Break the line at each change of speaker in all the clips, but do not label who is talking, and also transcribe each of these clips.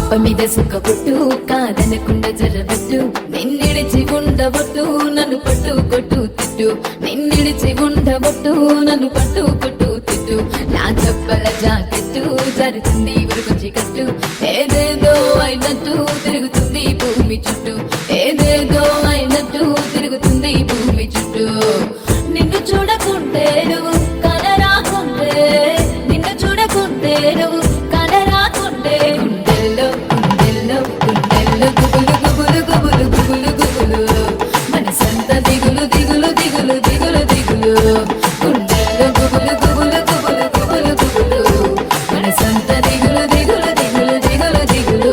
కొంప మీద సుఖపొట్టు కాదనకుండా జరబట్టు నిన్నిడిచి ఉండబొట్టు నన్ను పట్టు కొట్టు తిట్టు నిన్నిడిచి ఉండబొట్టు నన్ను పట్టు కొట్టు తిట్టు నా చెప్పల జాకెట్టు జరుగుతుంది ఉరుకొచ్చి కట్టు ఏదేదో అయినట్టు తిరుగుతుంది భూమి చుట్టూ ఏదేదో అయినట్టు తిరుగుతుంది భూమి చుట్టూ నిన్ను చూడకుంటే నువ్వు కనరాకుంటే నిన్ను చూడకుంటే నువ్వు కనరాకుంటే గుండెల్లో గుండెల్లో గుండెల్లో గుబులు గుబులు గుబులు గుబులు గుబులు మనసంత దిగులు దిగులు దిగులు దిగులు దిగులు గుండెల్లో గుబులు గుబులు గుబులు గుబులు గుబులు మనసంత దిగులు దిగులు దిగులు దిగులు దిగులు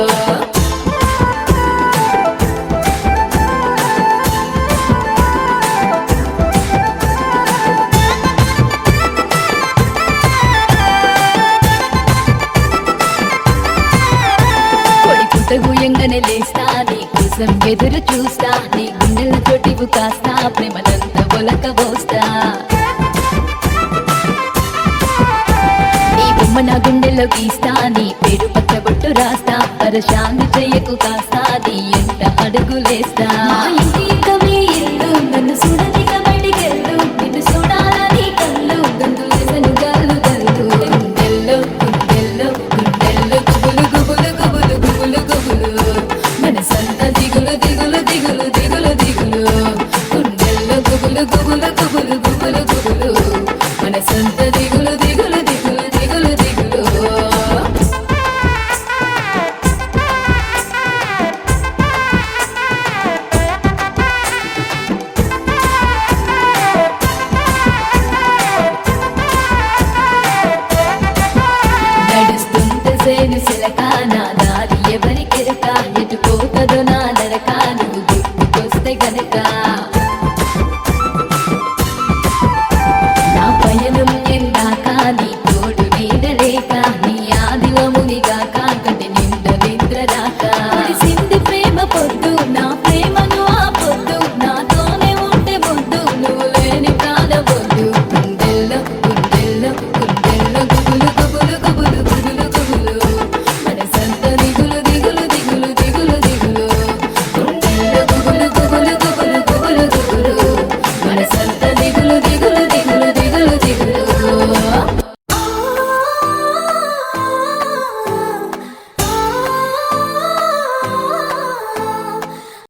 కొడి పుట్టగు ఎంగనే లేస్తా నీ కోసం ఎదురు చూస్తా నీ గుండెల చోటివు కాస్తా ప్రేమనంత ఒలక పోస్తా నీ బొమ్మ నా గుండెల్లో గీస్తా నీ పేరు పచ్చబొట్టు రాస్తా పరశాంతి చెయ్యకు కాస్తా నీ ఎంట అడుగులేస్తా మా ఇంటి కవి ఇల్లు నన్ను చూడనిక బయటికెళ్ళు నిన్ను చూడాలని కళ్ళు గంతులేసను గల్లు గల్లు గుండెల్లో గుండెల్లో గుండెల్లో గుబులు గుబులు గుబులు గుబులు గుబులు మనసంత దిగులు దిగులు దిగులు దిగులు దిగులు గుండెల్లో గుబులు గుబులు గుబులు గుబులు గుబులు మనసంత దిగులు దిగులు దిగులు దిగులు దిగులు నడుస్తుంటే సేను సిలక నా దారి ఎవరికెరక ఎటు పోతదో నా నడక నువ్వు గుర్తుకొస్తే గనక నా పయనం ఎందాక నీ తోడు నీడలేక నీ ఆదివమునిగాక కంటి నిండ నిద్ర రాక కురిసింది ప్రేమ పొద్దు నా ప్రేమను ఆ పొద్దు నాతోనే ఉంటే పొద్దు నువ్వు లేని ప్రాణవద్దు గుండెల్లో గుండెల్లో గుండెల్లో గుబులు గుబులు గుబులు గుబులు గుబులు మనసంత దిగులు దిగులు దిగులు దిగులు దిగులు గుండెల్లో గుబులు గుబులు గుబులు గుబులు గుబులు మనసంత దిగులు దిగులు దిగులు దిగులు దిగులు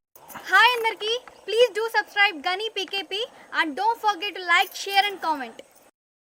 హాయ్ అందరికి ప్లీజ్ డూ సబ్స్క్రైబ్ గనీ PKP and don't forget to like share and comment